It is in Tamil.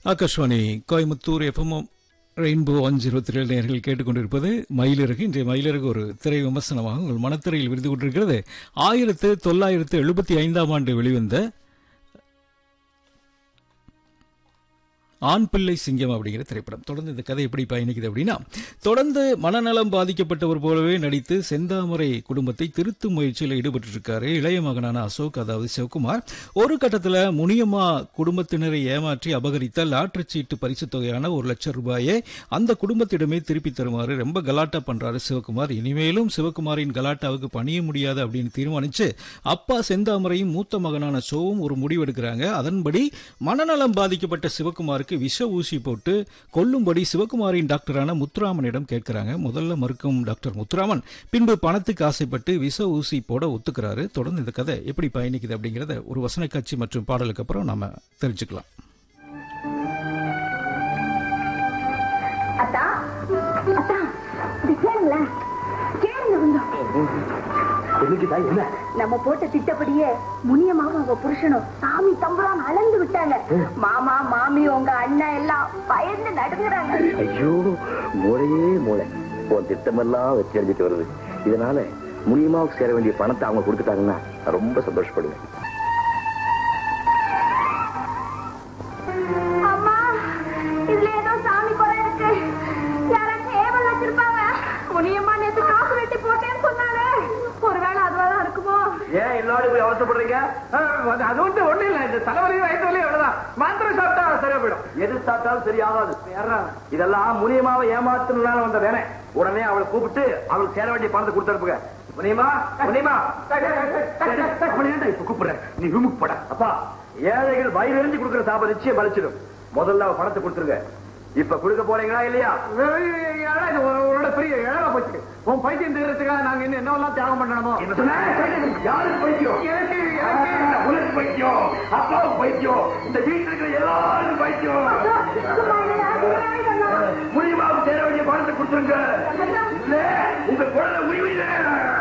ஆகாஷ்வாணி கோயம்புத்தூர் எஃப்எம் ரெயின்போ அஞ்சு இருபத்தி ஏழு நேர்கள் கேட்டுக்கொண்டிருப்பது மயிலிறகு இன்றைய மயிலிறகு ஒரு திரை விமர்சனமாக உங்கள் மனத்திரையில் விருது கொண்டிருக்கிறது ஆயிரத்து தொள்ளாயிரத்து எழுபத்தி ஐந்தாம் ஆண்டு வெளிவந்த ஆண் பிள்ளை சிங்கம் அப்படிங்கிற திரைப்படம் தொடர்ந்து இந்த கதை எப்படி பயணிக்குது அப்படின்னா தொடர்ந்து மனநலம் பாதிக்கப்பட்டவர் போலவே நடித்து செந்தாமரை குடும்பத்தை திருத்தும் முயற்சியில் ஈடுபட்டிருக்காரு இளைய மகனான அசோக் அதாவது சிவகுமார் ஒரு கட்டத்தில் முனியம்மா குடும்பத்தினரை ஏமாற்றி அபகரித்த லாட்டரி சீட்டு பரிசு தொகையான ஒரு லட்சம் ரூபாயை அந்த குடும்பத்திடமே திருப்பி தருமாறு ரொம்ப கலாட்டா பண்றாரு சிவகுமார் இனிமேலும் சிவகுமாரின் கலாட்டாவுக்கு பணிய முடியாது அப்படின்னு தீர்மானிச்சு அப்பா செந்தாமரையும் மூத்த மகனான சோவும் ஒரு முடிவெடுக்கிறாங்க அதன்படி மனநலம் பாதிக்கப்பட்ட சிவகுமாருக்கு விஷ ஊசி போட்டு கொல்லும்படி சிவகுமாரின் டாக்டரான முத்துராமனிடம் கேட்கிறாங்க முதல்ல மறுக்கும் டாக்டர் முத்துராமன் பின்பு பணத்துக்கு ஆசைப்பட்டு விஷ ஊசி போட ஒத்துக்கிறாரு தொடர்ந்து இந்த கதை எப்படி பயணிக்குது அப்படிங்கறத ஒரு வசன காட்சி மற்றும் பாடலுக்கு அப்புறம் நாம தெரிஞ்சுக்கலாம் அத்தா அத்தா இது கேளுங்களேன் கேளுங்க கொஞ்சம் என்னைக்குதா என்ன நம்ம போட்ட திட்டப்படியே முனியமாவும் அவங்க புருஷனும் சாமி தம்புரான் அளந்து விட்டாங்க மாமா மாமி உங்க அண்ணன் எல்லாம் பயந்து நடுங்குறாங்க ஐயோ மூளையே மூளை உன் திட்டமெல்லாம் வச்சு எறிஞ்சிட்டு வருது இதனால முனியமாவுக்கு சேர வேண்டிய பணத்தை அவங்க கொடுத்துட்டாங்கன்னா நான் ரொம்ப சந்தோஷப்படுவேன் அம்மா இதுல ஏதோ சாமி கொலை இருக்கு யாராச்சும் ஏவல் வச்சிருப்பாங்க முனியம்மா நேத்து காசு வெட்டி போட்டேன்னு சொன்னாலே ஒருவேளை அதுவாதான் இருக்குமோ ஏன் எல்லாரும் போய் அவசரப்படுறீங்க அது வந்து ஒண்ணு இல்ல இந்த தலைவலி வயிற்று வலி அவ்வளவுதான் மாத்திரை சாப்பிட்டா சரியா போயிடும் எது சாப்பிட்டாலும் சரி ஆகாது இதெல்லாம் முனியமாவை ஏமாத்துனால வந்த வேணே உடனே அவளை கூப்பிட்டு அவளுக்கு சேர வேண்டிய பணத்தை கொடுத்துருப்புங்க முனியமா முனியமா அவனை ஏன்டா இப்ப கூப்பிடுற நீ ரூமுக்கு போட அப்பா ஏழைகள் வயிறு எரிஞ்சு கொடுக்குற சாபம் நிச்சயம் பலிச்சிடும் முதல்ல அவ பணத்தை கொடுத்துருங்க இப்ப கொடுக்க போறீங்களா இல்லையா உன்னோட பெரிய ஏழை போச்சு உன் பைத்தியம் தீர்றதுக்காக நாங்க இன்னும் என்னவெல்லாம் தியாகம் பண்ணணுமோ என்ன சொன்ன யாருக்கு பைத்தியம் உனக்கு பைத்தியம் அப்பாவுக்கு பைத்தியம் இந்த வீட்டுல இருக்கிற எல்லாரும் பைத்தியம் முடியுமா சேர வேண்டிய பணத்தை கொடுத்துருங்க இல்ல உங்க குழந்தை உரிமையில